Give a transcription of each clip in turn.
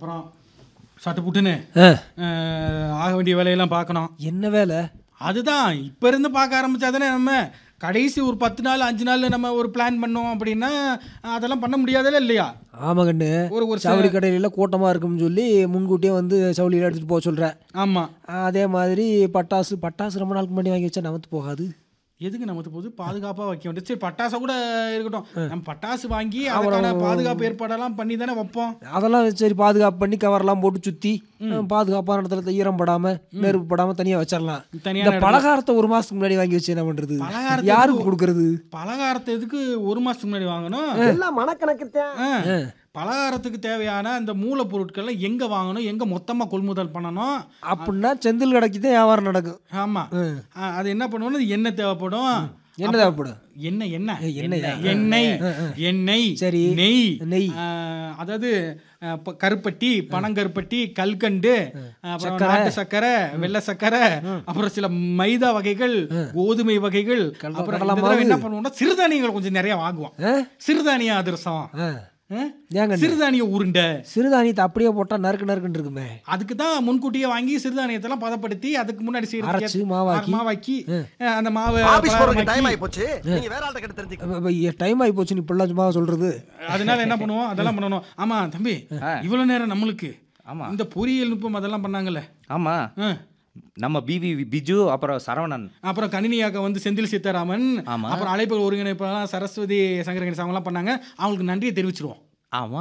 அப்புறம் சட்டு புட்டுன்னு ஆ, அஹ், ஆக வேண்டிய வேலையெல்லாம் பார்க்கணும் என்ன வேலை அதுதான் இப்போ இருந்து பார்க்க ஆரம்பிச்சா தானே நம்ம கடைசி ஒரு பத்து நாள் அஞ்சு நாள் நம்ம ஒரு பிளான் பண்ணோம் அப்படின்னா அதெல்லாம் பண்ண முடியாதல்ல இல்லையா ஆமா கண்ணு ஒரு ஒரு ச- சவுளி கடையில கூட்டமா இருக்கும்னு சொல்லி முன்கூட்டியே வந்து சவுளியில் எடுத்துட்டு போக சொல்றேன் ஆமாம் அதே மாதிரி பட்டாசு பட்டாசு ரொம்ப நாளுக்கு முன்னாடி வாங்கி வச்சா நமத்து போகாது எதுக்கு நமக்கு போது பாதுகாப்பாக வைக்க வேண்டியது சரி பட்டாசை கூட இருக்கட்டும் நம்ம பட்டாசு வாங்கி அதுக்கான பாதுகாப்பு ஏற்பாடெல்லாம் பண்ணி தானே வைப்போம் அதெல்லாம் சரி பாதுகாப்பு பண்ணி கவர்லாம் போட்டு சுற்றி பாதுகாப்பான இடத்துல ஈரம் படாம நெருப்பு படாம தனியா வச்சிடலாம் தனியான இந்த பலகாரத்தை ஒரு மாசத்துக்கு முன்னாடி வாங்கி வச்சு என்ன பண்றது பலகாரத்தை யாருக்கு கொடுக்கறது பலகாரத்தை எதுக்கு ஒரு மாதத்துக்கு முன்னாடி வாங்கணும் எல்லாம் மனக்கணக்கு ஆ. பலகாரத்துக்கு தேவையான அந்த மூலப்பொருட்களை எங்கே வாங்கணும் எங்கே மொத்தமாக கொள்முதல் பண்ணணும் அப்படின்னா செந்தில் கடைக்கு தான் வியாபாரம் நடக்கும் ஆமாம் அது என்ன பண்ணுவோம்னா அது எண்ணெய் தேவைப்படும் என்ன தேவைப்படும் எண்ணெய் எண்ணெய் எண்ணெயா? எண்ணெய் எண்ணெய் சரி. நெய் நெய். ஆ, அதாவது ஆ, ப- கருப்பட்டி பனங்கருப்பட்டி கல்கண்டு அப்புறம் நாட்டு சக்கரை வெள்ளை சக்கரை அப்புறம் சில மைதா வகைகள் கோதுமை வகைகள் அப்புறம் இந்த தடவை என்ன பண்ணுவோம்னா சிறுதானியங்கள் கொஞ்சம் நிறைய வாங்குவோம் ஆ? சிறுதானிய அதிரசம் ஆ. ஆ? ஏங்க சிறுதானிய உருண்டை சிறுதானியத்தை அப்படியே போட்டா நறுக்கு நறுக்குன்னு இருக்குமே அதுக்கு தான் முன்கூட்டியே வாங்கி சிறுதானியத்தெல்லாம் பதப்படுத்தி அதுக்கு முன்னாடி அரைச்சு, செய்யறதுக்கு மாவாக்கி. மாவாக்கி ஆ, அந்த மாவை ஆபீஸ் போறதுக்கு டைம் பலகாரமாக்கி, ஆகி போச்சு நீங்க வேற ஆள்கிட்ட கிட்ட தெரிஞ்சுக்க டைம் ஆகி போச்சு நீ இப்படிலாம் சும்மா சொல்றது அதனால என்ன பண்ணுவோம் அதெல்லாம் பண்ணணும் ஆமா தம்பி இவ்வளவு நேரம் நம்மளுக்கு ஆமா. இந்த பொறியியல் நுட்பம் அதெல்லாம் பண்ணாங்கல்ல ஆமா ஆ. நம்ம பிவி பிஜு அப்புறம் சரவணன் அப்புறம் கணினியாக்க வந்து செந்தில் சீதாராமன் ஆமா. அப்புறம் அழைப்பு ஒருங்கிணைப்பாளர் சரஸ்வதி சங்கரகணேசன் அவங்கலாம் பண்ணாங்க அவங்களுக்கு நன்றியை தெரிவிச்சிருவோம் ஆமா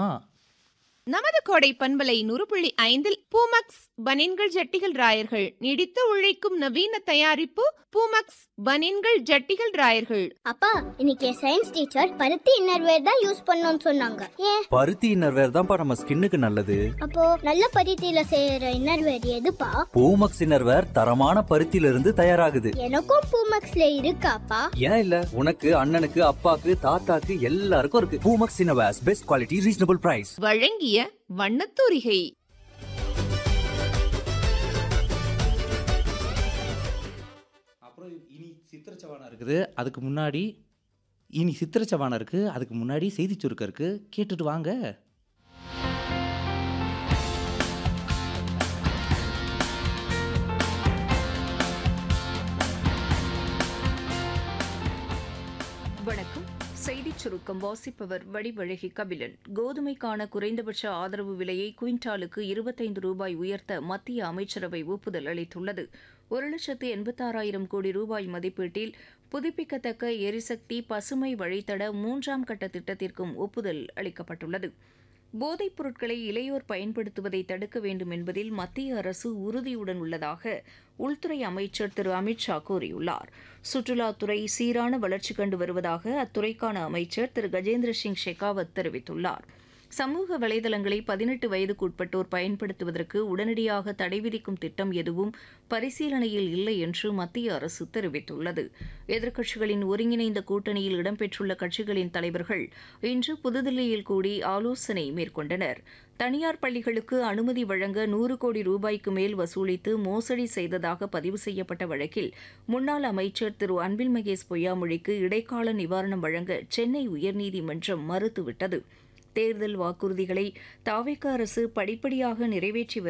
நமது கோடை பண்பலை நூறு புள்ளி ஐந்தில் பூமக்ஸ் பனின்கள் ஜட்டிகள் ராயர்கள் நீடித்து உழைக்கும் நவீன தயாரிப்பு பூமக்ஸ் பனின்கள் ஜட்டிகள் ராயர்கள் அப்பா இன்னைக்கு சயின்ஸ் டீச்சர் பருத்தி இன்னர்வேர் தான் யூஸ் பண்ணணும்னு சொன்னாங்க ஏன் பருத்தி இன்னர்வேர் தான்ப்பா நம்ம ஸ்கின்னுக்கு நல்லது அப்போ நல்ல பருத்தியில செய்யற இன்னர்வேர் எதுப்பா பூமக்ஸ் இன்னர்வேர் தரமான பருத்தியில இருந்து தயாராகுது எனக்கும் பூமக்ஸ்ல இருக்காப்பா ஏன் இல்ல உனக்கு அண்ணனுக்கு அப்பாக்கு தாத்தாக்கு எல்லாருக்கும் இருக்கு Poomex innerwears best quality reasonable price வழங்கிய வண்ணத்தூரிகை அப்புறம் இனி சித்திரச்சவானம் இருக்குது அதுக்கு முன்னாடி இனி சித்திரச்சவானம் இருக்கு அதுக்கு முன்னாடி செய்தி சுருக்கம் இருக்கு கேட்டுட்டு வாங்க வணக்கம் செய்திச் சுருக்கம் வாசிப்பவர் வடிவழகி கபிலன் கோதுமைக்கான குறைந்தபட்ச ஆதரவு விலையை குவிண்டாலுக்கு இருபத்தைந்து ரூபாய் உயர்த்த மத்திய அமைச்சரவை ஒப்புதல் அளித்துள்ளது ஒரு லட்சத்து எண்பத்தாறாயிரம் கோடி ரூபாய் மதிப்பீட்டில் புதுப்பிக்கத்தக்க எரிசக்தி பசுமை வழித்தட மூன்றாம் கட்ட திட்டத்திற்கும் ஒப்புதல் அளிக்கப்பட்டுள்ளது போதைப் பொருட்களை இளையோர் பயன்படுத்துவதை தடுக்க வேண்டும் என்பதில் மத்திய அரசு உறுதியுடன் உள்ளதாக உள்துறை அமைச்சர் திரு அமித்ஷா கூறியுள்ளார் சுற்றுலாத்துறை சீரான வளர்ச்சி கண்டு வருவதாக அத்துறைக்கான அமைச்சர் திரு கஜேந்திர சிங் ஷெகாவத் தெரிவித்துள்ளார் சமூக வலைதளங்களை பதினெட்டு வயதுக்குட்பட்டோர் பயன்படுத்துவதற்கு உடனடியாக தடை விதிக்கும் திட்டம் எதுவும் பரிசீலனையில் இல்லை என்று மத்திய அரசு தெரிவித்துள்ளது எதிர்க்கட்சிகளின் ஒருங்கிணைந்த கூட்டணியில் இடம்பெற்றுள்ள கட்சிகளின் தலைவர்கள் இன்று புதுதில்லியில் கூடி ஆலோசனை மேற்கொண்டனர் தனியார் பள்ளிகளுக்கு அனுமதி வழங்க நூறு கோடி ரூபாய்க்கு மேல் வசூலித்து மோசடி செய்ததாக பதிவு செய்யப்பட்ட வழக்கில் முன்னாள் அமைச்சர் திரு அன்பில் மகேஷ் பொய்யாமொழிக்கு இடைக்கால நிவாரணம் வழங்க சென்னை உயர்நீதிமன்றம் மறுத்துவிட்டது தேர்தல் வாக்குறுதிகளை தாவேக்க அரசு படிப்படியாக நிறைவேற்றி